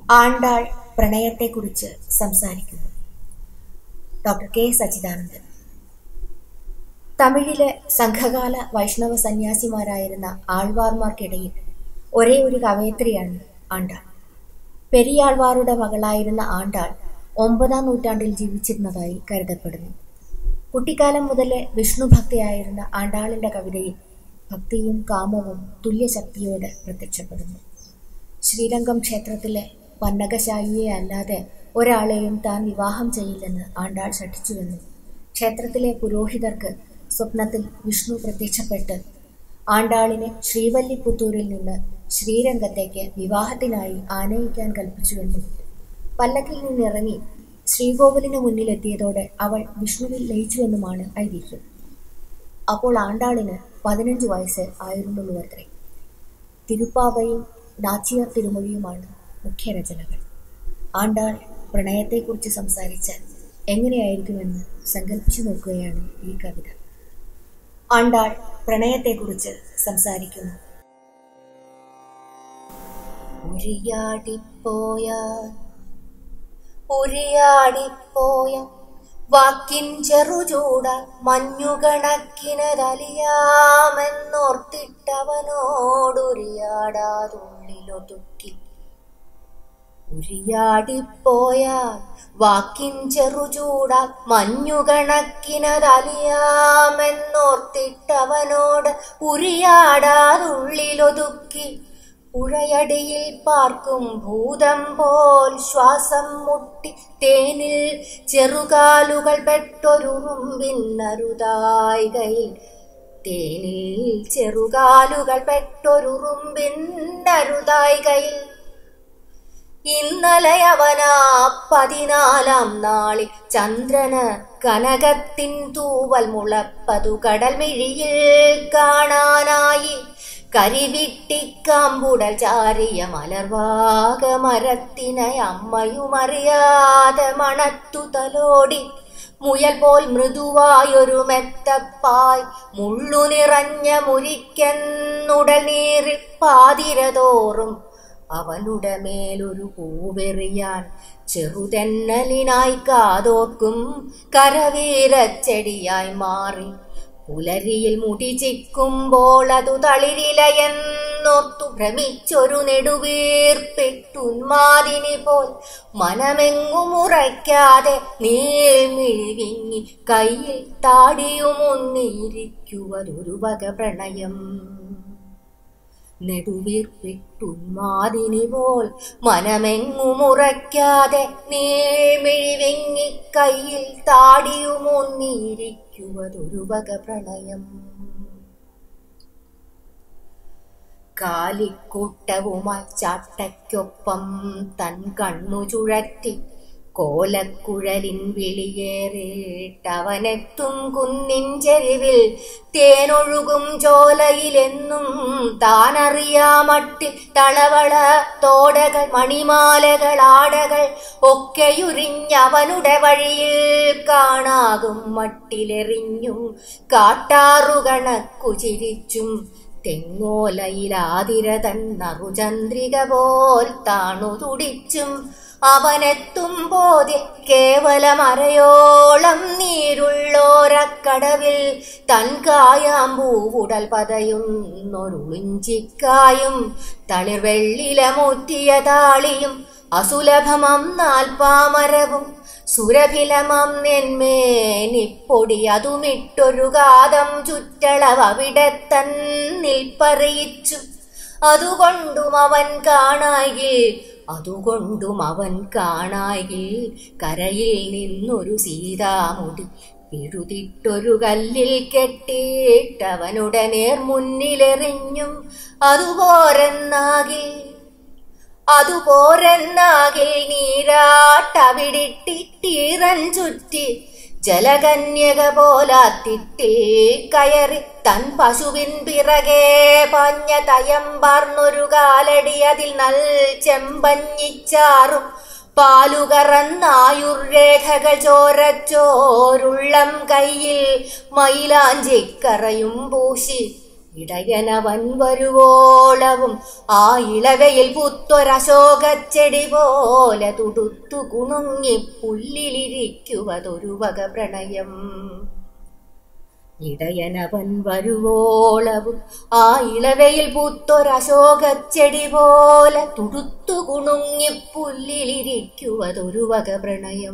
ആണ്ടാൾ പ്രണയത്തെക്കുറിച്ച് സംസാരിക്കുന്നു doctor K Sachidanandan തമിഴിലെ സംഘകാല വൈഷ്ണവ സന്യാസിമാരായിരുന്ന ആൾവാർമാർക്കിടയിൽ ഒരേ ഒരു കവയത്രിയാണ് ആണ്ടാൾ പെരിയാൾവാറുടെ മകളായിരുന്ന ആണ്ടാൾ ഒമ്പതാം നൂറ്റാണ്ടിൽ ജീവിച്ചിരുന്നതായി കരുതപ്പെടുന്നു കുട്ടിക്കാലം മുതലേ വിഷ്ണു ഭക്തിയായിരുന്ന ആണ്ടാളിന്റെ കവിതയിൽ ഭക്തിയും കാമവും തുല്യശക്തിയോടെ പ്രത്യക്ഷപ്പെടുന്നു ശ്രീരംഗം ക്ഷേത്രത്തിലെ പന്നകശായിയെ അല്ലാതെ ഒരാളെയും താൻ വിവാഹം ചെയ്യില്ലെന്ന് ആണ്ടാൾ ശഠിച്ചുവെന്നും ക്ഷേത്രത്തിലെ പുരോഹിതർക്ക് സ്വപ്നത്തിൽ വിഷ്ണു പ്രത്യക്ഷപ്പെട്ട് ആണ്ടാളിനെ ശ്രീവല്ലിപുത്തൂരിൽ നിന്ന് ശ്രീരംഗത്തേക്ക് വിവാഹത്തിനായി ആനയിക്കാൻ കൽപ്പിച്ചുവെന്നും പല്ലക്കിൽ നിന്നിറങ്ങി ശ്രീകോവിലിന് മുന്നിലെത്തിയതോടെ അവൾ വിഷ്ണുവിൽ ലയിച്ചുവെന്നുമാണ് ഐതിഹ്യം അപ്പോൾ ആണ്ടാളിന് പതിനഞ്ച് വയസ്സ് ആയിരുന്നുള്ളൂ അത്രേ തിരുപ്പാവയും നാച്ചിയാർ തിരുമൊഴിയുമാണ് മുഖ്യരചനകൾ ആണ്ടാൾ പ്രണയത്തെക്കുറിച്ച് സംസാരിച്ചാൽ എങ്ങനെയായിരിക്കുമെന്ന് സങ്കല്പിച്ചു നോക്കുകയാണ് ഈ കവിത ആണ്ടാൾ പ്രണയത്തെക്കുറിച്ച് സംസാരിക്കുന്നു ഉരിയാടിപ്പോയ ഉരിയാടിപ്പോയ വാക്കിൻ ചെറുചൂട മഞ്ഞുകണക്കിനതലിയാമെന്നോർത്തിട്ടവനോടുരിയാടാതുള്ളിലൊതുക്കി ഉരിയാടിപ്പോയ വാക്കിൻ ചെറുചൂട മഞ്ഞുകണക്കിനതലിയാമെന്നോർത്തിട്ടവനോട് ഉരിയാടാതുള്ളിലൊതുക്കി പുഴയടിയിൽ പാർക്കും ഭൂതം പോൽ ശ്വാസം മുട്ടി തേനിൽ ചെറുകാലുകൾ പെട്ടൊരുറുമ്പിന്നരുതായികയിൽ തേനിൽ ചെറുകാലുകൾ പെട്ടൊരുറുമ്പിന്നരുതായികയിൽ ഇന്നലെ അവനാ പതിനാലാം നാളിൽ ചന്ദ്രന് കനകത്തിൻ തൂവൽ മുളപ്പതു കടൽമിഴിയിൽ കാണാനായി കരിവിട്ടിക്കാമ്പുടൽ ചാരിയ മലർവാക മരത്തിനെ അമ്മയുമറിയാതെ മണത്തു തലോടി മുയൽ പോൽ മൃദുവായൊരു മെത്തപ്പായ് മുള്ളു നിറഞ്ഞ മുരിക്കെന്നുടൽ നീറിൽ പാതിരതോറും അവനുടെ മേലൊരു പൂവെറിയാൻ ചെറുതെന്നലിനായി കാതോർക്കും കരവീരച്ചെടിയായി മാറി പുലരിയിൽ മുടി ചിക്കുമ്പോൾ അതു തളിരിലയെന്നോർത്തു ഭ്രമിച്ചൊരു നെടുവീർപ്പിട്ടുന്മാദിനി പോൽ മനമെങ്ങും ഉറയ്ക്കാതെ നീൾമിഴിവിങ്ങി കയ്യിൽ താടിയുമൊന്നിരിക്കുവതൊരു വക പ്രണയം നെടുവീർപ്പിട്ടുന്മാദിനി പോൽ മനമെങ്ങുമുറയ്ക്കാതെ നീൾമിഴിവിങ്ങി കയ്യിൽ താടിയുമൊന്നിരിക്കുവതൊരു വക പ്രണയം കാലിക്കൂട്ടവുമായി ചാട്ടയ്ക്കൊപ്പം തൻ കണ്ണു ചുഴറ്റി കോലക്കുഴലിൻ വിളിയേറിട്ടവനെത്തും കുന്നിൻ ചെരുവിൽ തേനൊഴുകും ചോലയിലെന്നും താനറിയാമട്ടിൽ തളവള തോടകൾ മണിമാലകൾ ആടകൾ ഒക്കെയുരിഞ്ഞവനുടെ വഴിയിൽ കാണാകും മട്ടിലെറിഞ്ഞും കാട്ടാറുകണക്കു ചിരിച്ചും തെങ്ങോലയിലാതിര തന്നറുചന്ദ്രിക പോൽ താണു തുടിച്ചും അവനെത്തുമ്പോതിൽ കേവലമരയോളം നീരുള്ളോരക്കടവിൽ തൻ കായാമ്പൂവുടൽ പതയുന്നൊരുളിഞ്ചിക്കായും തളിർവെള്ളിലമുറ്റിയ താളിയും അസുലഭമം നാൽപ്പാമരവും സുരഭിലമം നെന്മേനിപ്പൊടി അതുമിട്ടൊരു ഗാതം ചുറ്റളവവിടെ തന്നിൽ പറയിച്ചു അതുകൊണ്ടും അവൻ കാണായിൽ അതുകൊണ്ടും അവൻ കാണായിൽ കരയിൽ നിന്നൊരു സീതാമുടി പിഴുതിട്ടൊരു കല്ലിൽ കെട്ടിയിട്ടവനുടെ നേർ മുന്നിലെറിഞ്ഞും അതുപോരെന്നാകിൽ അതുപോരെന്നാകിൽ നീരാട്ടവിടിട്ടിട്ടീറൻ ചുറ്റി ജലകന്യക പോലാത്തിട്ടിൽ കയറി തൻ പശുവിൻ പിറകെ പഞ്ഞ തയമ്പാർന്നൊരു കാലടി അതിൽ നൽ ചെമ്പഞ്ഞിച്ചാറും പാലുകറന്നായുർരേഖകൾ ചോരച്ചോരുള്ളം കയ്യിൽ മൈലാഞ്ചിക്കറയും പൂശി ഇടയനവൻ വരുവോളവും ആ ഇളവയിൽ പുത്തൊരശോകച്ചെടി പോലെ തുടുത്തു കുണുങ്ങി പുല്ലിലിരിക്കുവതൊരു വക പ്രണയം ഇടയനവൻ വരുവോളവും ആ ഇളവയിൽ പൂത്തൊരശോകച്ചെടി പോലെ തുടുത്തു കുണുങ്ങി പുല്ലിലിരിക്കുവതൊരു വക പ്രണയം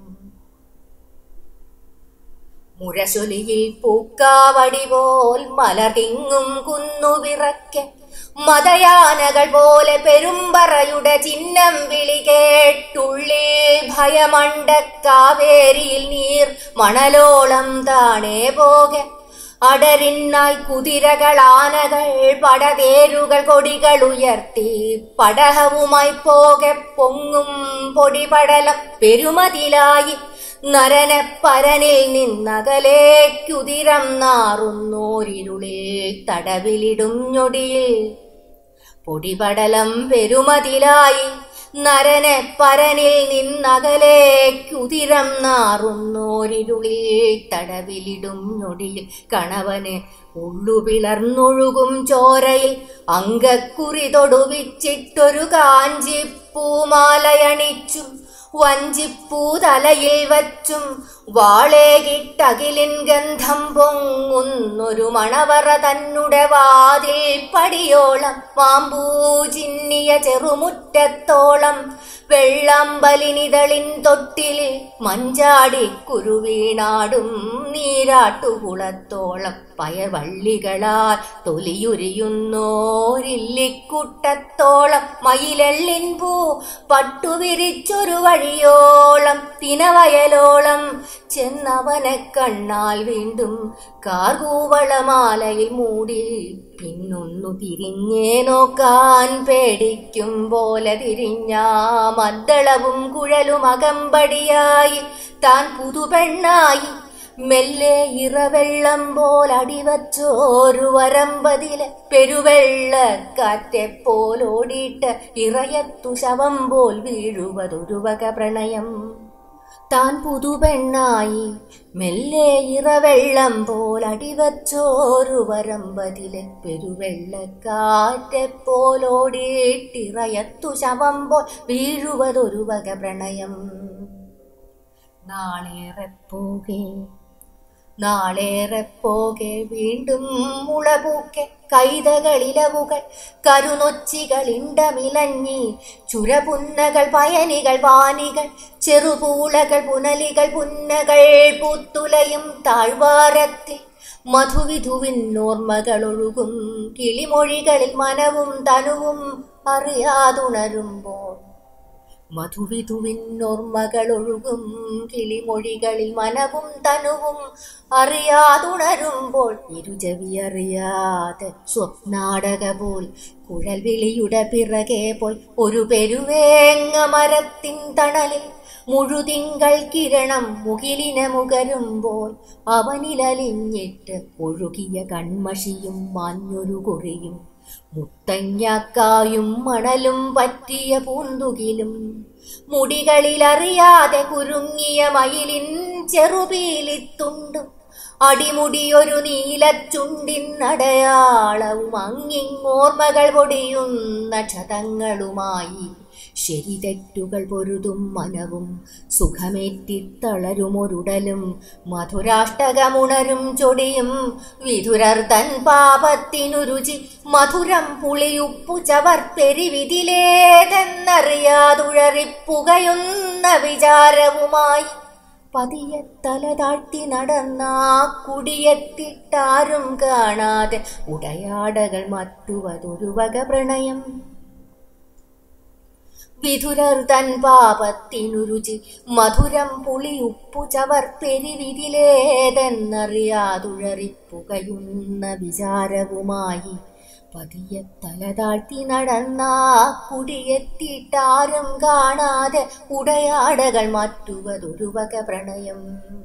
മുരശൊലിയിൽ പൂക്കാവടി പോൽ മലതിങ്ങും കുന്നുവിറക്കെ മതയാനകൾ പോലെ പെരുമ്പറയുടെ ചിഹ്നം വിളി കേട്ടുള്ളിൽ ഭയമണ്ട കാവേരിയിൽ നീർ മണലോളം താണേ പോകെ അടരിന്നായി കുതിരകൾ ആനകൾ പടതേരുകൾ കൊടികൾ ഉയർത്തി പടഹവുമായി പോകെ പൊങ്ങും പൊടിപടലം പെരുമതിലായി നരനെ പരനിൽ നിന്നകലേക്കുതിരം നാറുന്നോരിരുളിൽ തടവിലിടും ഞൊടിയിൽ പൊടിപടലം പെരുമതിലായി നരനെ പരനിൽ നിന്നകലേക്കുതിരം നാറുന്നോരിരുളിൽ തടവിലിടും ഞൊടിയിൽ കണവന് ഉള്ളുപിളർന്നൊഴുകും ചോരയിൽ അങ്കക്കുറി തൊടുവിച്ചിട്ടൊരു കാഞ്ചിപ്പൂമാലയണിച്ചും വഞ്ചിപ്പൂ തലയിൽ വച്ചും വാളേകിട്ടകിലിൻ ഗന്ധം പൊങ്ങുന്നൊരു മണവറ തന്നെ വാതിൽ പടിയോളം മാമ്പൂ ചിന്നിയ ചെറുമുറ്റത്തോളം വെള്ളമ്പലിനിതളിൻ തൊട്ടിലിൽ മഞ്ചാടി കുരുവീണാടും നീരാട്ടുകുളത്തോളം പയർവള്ളികളാൽ തൊലിയുരിയുന്നോരില്ലിക്കുട്ടത്തോളം മയിലെള്ളിൻ പൂ പട്ടുവിരിച്ചൊരു വഴിയോളം തിനവയലോളം ചെന്നവനെ കണ്ണാൽ വീണ്ടും കാർകൂവളമാലയിൽ മൂടി പിന്നൊന്നു തിരിഞ്ഞേ നോക്കാൻ പേടിക്കും പോലെ തിരിഞ്ഞ മദ്ദളവും കുഴലും അകമ്പടിയായി താൻ പുതുപെണ്ണായി മെല്ലെ ഇറവെള്ളം പോലടിവച്ചോരു വരമ്പതിലെ പെരുവെള്ളക്കാറ്റെ പോലോടിയിട്ട് ഇറയത്തു ശവം പോൽ വീഴുവതൊരു വക പ്രണയം താൻ പുതുപെണ്ണായി മെല്ലെ ഇറവെള്ളം പോലടിവച്ചോരു വരമ്പതിലെ പെരുവെള്ളക്കാറ്റെ പോലോടിയിട്ടിറയത്തു ശവം പോൽ വീഴുവതൊരു വക പ്രണയം നാളേറെ പോകെ നാളേറെ പോകെ വീണ്ടും മുളപൂക്കെ കൈതകളിലവുകൾ കരുനൊച്ചികളിണ്ടമിലഞ്ഞി ചുരപുന്നകൾ പയനികൾ വാനികൾ ചെറുപൂളകൾ പുനലികൾ പുന്നകൾ പുത്തുലയും താഴ്വാരത്തിൽ മധുവിധുവിൻ ഓർമ്മകളൊഴുകും കിളിമൊഴികളിൽ മനവും തനുവും അറിയാതുണരുമ്പോൾ മധുവിധുവിൻ ഓർമ്മകളൊഴുകും കിളിമൊഴികളിൽ മനവും തനുവും അറിയാതുണരുമ്പോൾ ഇരുചവിയറിയാതെ സ്വപ്നാടക പോൽ കുഴൽ വിളിയുടെ പിറകെ പോയി ഒരു പെരുവേങ്ങ മരത്തിൻ തണലിൽ മുഴുതിങ്കൾ കിരണം മുകിലിനെ മുകരുമ്പോൾ അവനിലലിഞ്ഞിട്ട് ഒഴുകിയ കൺമഷിയും മാഞ്ഞൊരു കുറിയും മുത്തങ്ങാക്കായും മണലും പറ്റിയ പൂന്തുകിലും മുടികളിലറിയാതെ കുരുങ്ങിയ മയിലിൻ ചെറുപീലിത്തുണ്ടും അടിമുടിയൊരു നീലച്ചുണ്ടിനടയാളവും അങ്ങിങ്ങോർമ്മകൾ പൊടിയുന്ന ക്ഷതങ്ങളുമായി ശരി തെറ്റുകൾ പൊരുതും മനവും സുഖമേറ്റിത്തളരുമൊരുടലും മധുരാഷ്ടകമുണരും ചൊടിയും വിധുരർ തൻ പാപത്തിനു രുചി മധുരം പുളിയുപ്പു ചവർപ്പെരിവിതിലേതെന്നറിയാതുഴറിപ്പുകയുന്ന വിചാരവുമായി പതിയെ തല താഴ്ത്തി നടന്ന കുടിയെത്തിട്ടാരും കാണാതെ ഉടയാടകൾ മറ്റുവതൊരു വക പ്രണയം വിധുരർ തൻ പാപത്തിനു രുചി മധുരം പുളി ഉപ്പു ചവർപ്പെരിവിതിലേതെന്നറിയാതുഴറിപ്പുകയുന്ന വിചാരവുമായി പതിയെ തല താഴ്ത്തി നടന്ന കുടിയെത്തിയിട്ടാരും കാണാതെ ഉടയാടകൾ മാറ്റുവതൊരു വക പ്രണയം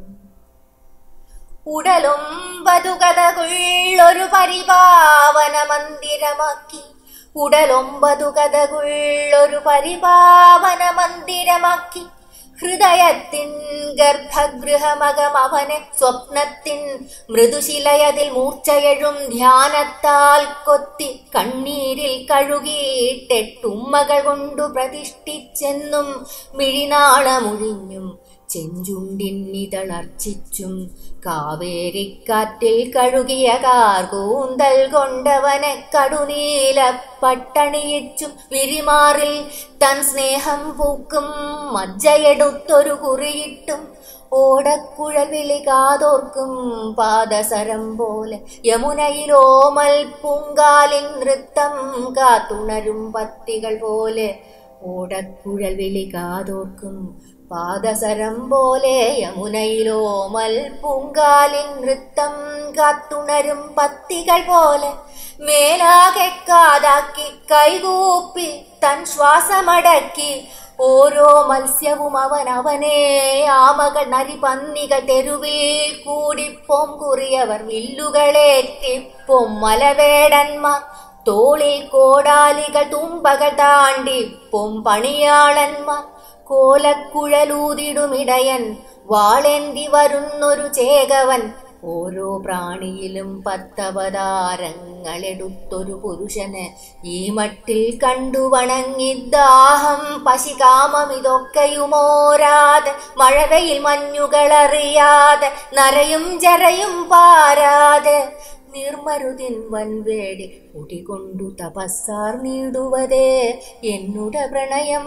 ഉടലൊമ്പതു കഥകുള്ളൊരു പരിപാവന മന്ദിരമാക്കി ഉടലൊമ്പതു കഥകുള്ളൊരു പരിപാവന മന്ദിരമാക്കി ഹൃദയത്തിൻ ഗർഭഗൃഹമകം അവനെ സ്വപ്നത്തിൻ മൃദുശിലയതിൽ മൂർച്ചയഴും ധ്യാനത്താൽ കൊത്തി കണ്ണീരിൽ കഴുകിയിട്ടെട്ടുമ്മകൾ കൊണ്ടു പ്രതിഷ്ഠിച്ചെന്നും മിഴിനാളമൊഴിഞ്ഞും ചെഞ്ചുണ്ടിന്നിതളർച്ചിച്ചും കാവേരിക്കാറ്റിൽ കഴുകിയ കാർകൂന്തൽ കൊണ്ടവനെ കടുനീല പട്ടണിയിച്ചും വിരിമാറിൽ തൻ സ്നേഹം പൂക്കും മജ്ജയെടുത്തൊരു കുറിയിട്ടും ഓടക്കുഴൽ വിളി കാതോർക്കും പാദസരം പോലെ യമുനയിലോമൽ പൂങ്കാലിൻ നൃത്തം കാത്തുണരും പത്തികൾ പോലെ ഓടക്കുഴൽ വിളി കാതോർക്കും പാദസരം പോലെ യമുനയിലോമൽ പൂങ്കാലിൻ നൃത്തം കാത്തുണരും പത്തികൾ പോലെ മേലാകെ കാതാക്കി കൈകൂപ്പി തൻ ശ്വാസമടക്കി ഓരോ മത്സ്യവും അവൻ അവനെ ആമകൾ നരിപന്നികൾ തെരുവിൽ കൂടിപ്പോം കുറിയവർ വില്ലുകളേറ്റിപ്പോം മലവേടന്മാർ തോളിൽ കോടാലികൾ തുമ്പകൾ താണ്ടിപ്പോം പണിയാളന്മാർ കോലക്കുഴലൂതിടുമിടയൻ വാളേന്തി വരുന്നൊരു ചേകവൻ ഓരോ പ്രാണിയിലും പത്തവതാരങ്ങളെടുത്തൊരു പുരുഷന് ഈ മട്ടിൽ കണ്ടു വണങ്ങിദാഹം പശികാമമിതൊക്കെയുമോരാതെ മഴവയിൽ മഞ്ഞുകളറിയാതെ നരയും ജരയും പാരാതെ നിർമരുതിൻ വൻവേടി കുടികൊണ്ടു തപസ്സാർ നീടുവതേ എന്നുട പ്രണയം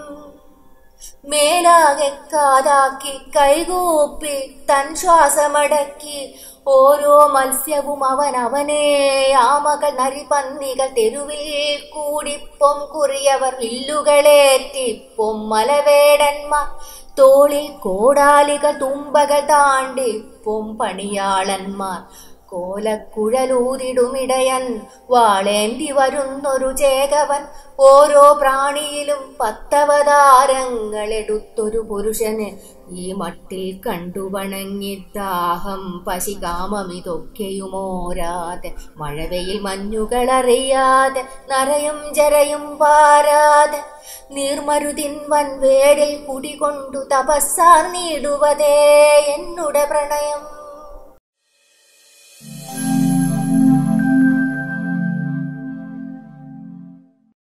മേലാകെ കാതാക്കി കൈകൂപ്പി തൻ ശ്വാസമടക്കി ഓരോ മത്സ്യവും അവൻ അവനെ ആമകൾ നരിപന്നികൾ തെരുവിൽ കൂടിപ്പൊം കുറിയവർ വില്ലുകളേറ്റിപ്പൊം മലവേടന്മാർ തോളിൽ കോടാലികൾ തുമ്പകൾ താണ്ടിപ്പൊം പണിയാളന്മാർ കോലക്കുഴലൂതിടുമിടയൻ വാളേന്തി വരുന്നൊരു ചേകവൻ ഓരോ പ്രാണിയിലും പത്തവതാരങ്ങളെടുത്തൊരു പുരുഷന് ഈ മട്ടിൽ കണ്ടു വണങ്ങി ദാഹം പശികാമമിതൊക്കെയുമോരാതെ മഴവയിൽ മഞ്ഞുകളറിയാതെ നരയും ജരയും പാരാതെ നീർമരുതിൻ വൻവേടിൽ കുടികൊണ്ടു തപസ്സാർ നീടുവതേ എന്നുടെ പ്രണയം